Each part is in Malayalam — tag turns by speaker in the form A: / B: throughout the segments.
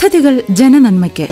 A: പദ്ധതികൾ ജനനന്മയ്ക്ക്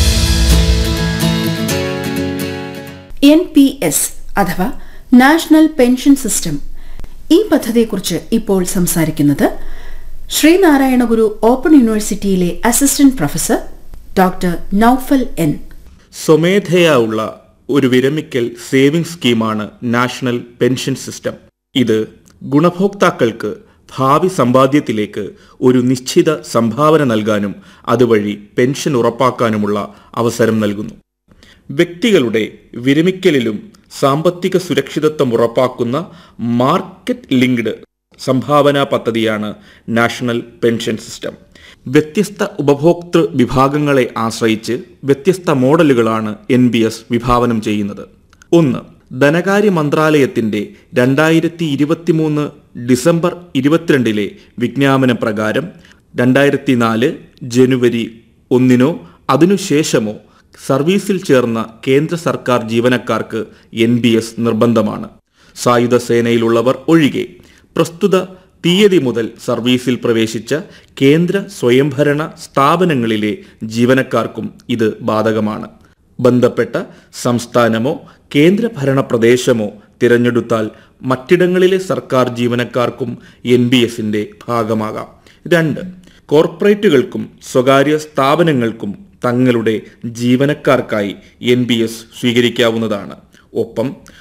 B: എൻ പി എസ് അഥവാ നാഷണൽ പെൻഷൻ സിസ്റ്റം ഈ പദ്ധതിയെക്കുറിച്ച് ഇപ്പോൾ സംസാരിക്കുന്നത് ശ്രീനാരായണ ഗുരു ഓപ്പൺ യൂണിവേഴ്സിറ്റിയിലെ assistant professor doctor Noufal N
C: സ്വമേധയാ ഉള്ള ഒരു വിരമിക്കൽ സേവിംഗ് സ്കീമാണ് നാഷണൽ പെൻഷൻ സിസ്റ്റം ഇത് ഗുണഭോക്താക്കൾക്ക് ഭാവി സമ്പാദ്യത്തിലേക്ക് ഒരു നിശ്ചിത സംഭാവന നൽകാനും അതുവഴി പെൻഷൻ ഉറപ്പാക്കാനുമുള്ള അവസരം നൽകുന്നു വ്യക്തികളുടെ വിരമിക്കലിലും സാമ്പത്തിക സുരക്ഷിതത്വം ഉറപ്പാക്കുന്ന മാർക്കറ്റ് ലിങ്ക്ഡ് സംഭാവനാ പദ്ധതിയാണ് നാഷണൽ പെൻഷൻ സിസ്റ്റം വ്യത്യസ്ത ഉപഭോക്തൃ വിഭാഗങ്ങളെ ആശ്രയിച്ച് വ്യത്യസ്ത മോഡലുകളാണ് എൻ ബി എസ് വിഭാവനം ചെയ്യുന്നത് ഒന്ന് ധനകാര്യ മന്ത്രാലയത്തിന്റെ രണ്ടായിരത്തി ഇരുപത്തിമൂന്ന് ഡിസംബർ ഇരുപത്തിരണ്ടിലെ വിജ്ഞാപന പ്രകാരം രണ്ടായിരത്തി നാല് ജനുവരി ഒന്നിനോ അതിനുശേഷമോ സർവീസിൽ ചേർന്ന കേന്ദ്ര സർക്കാർ ജീവനക്കാർക്ക് എൻ ബി എസ് നിർബന്ധമാണ് സായുധ സേനയിലുള്ളവർ ഒഴികെ പ്രസ്തുത തീയതി മുതൽ സർവീസിൽ പ്രവേശിച്ച കേന്ദ്ര സ്വയംഭരണ സ്ഥാപനങ്ങളിലെ ജീവനക്കാർക്കും ഇത് ബാധകമാണ് ബന്ധപ്പെട്ട സംസ്ഥാനമോ കേന്ദ്രഭരണ പ്രദേശമോ തിരഞ്ഞെടുത്താൽ മറ്റിടങ്ങളിലെ സർക്കാർ ജീവനക്കാർക്കും എൻ ബി എസിന്റെ ഭാഗമാകാം രണ്ട് കോർപ്പറേറ്റുകൾക്കും സ്വകാര്യ സ്ഥാപനങ്ങൾക്കും തങ്ങളുടെ ജീവനക്കാർക്കായി എൻ ബി എസ് സ്വീകരിക്കാവുന്നതാണ് ഒപ്പം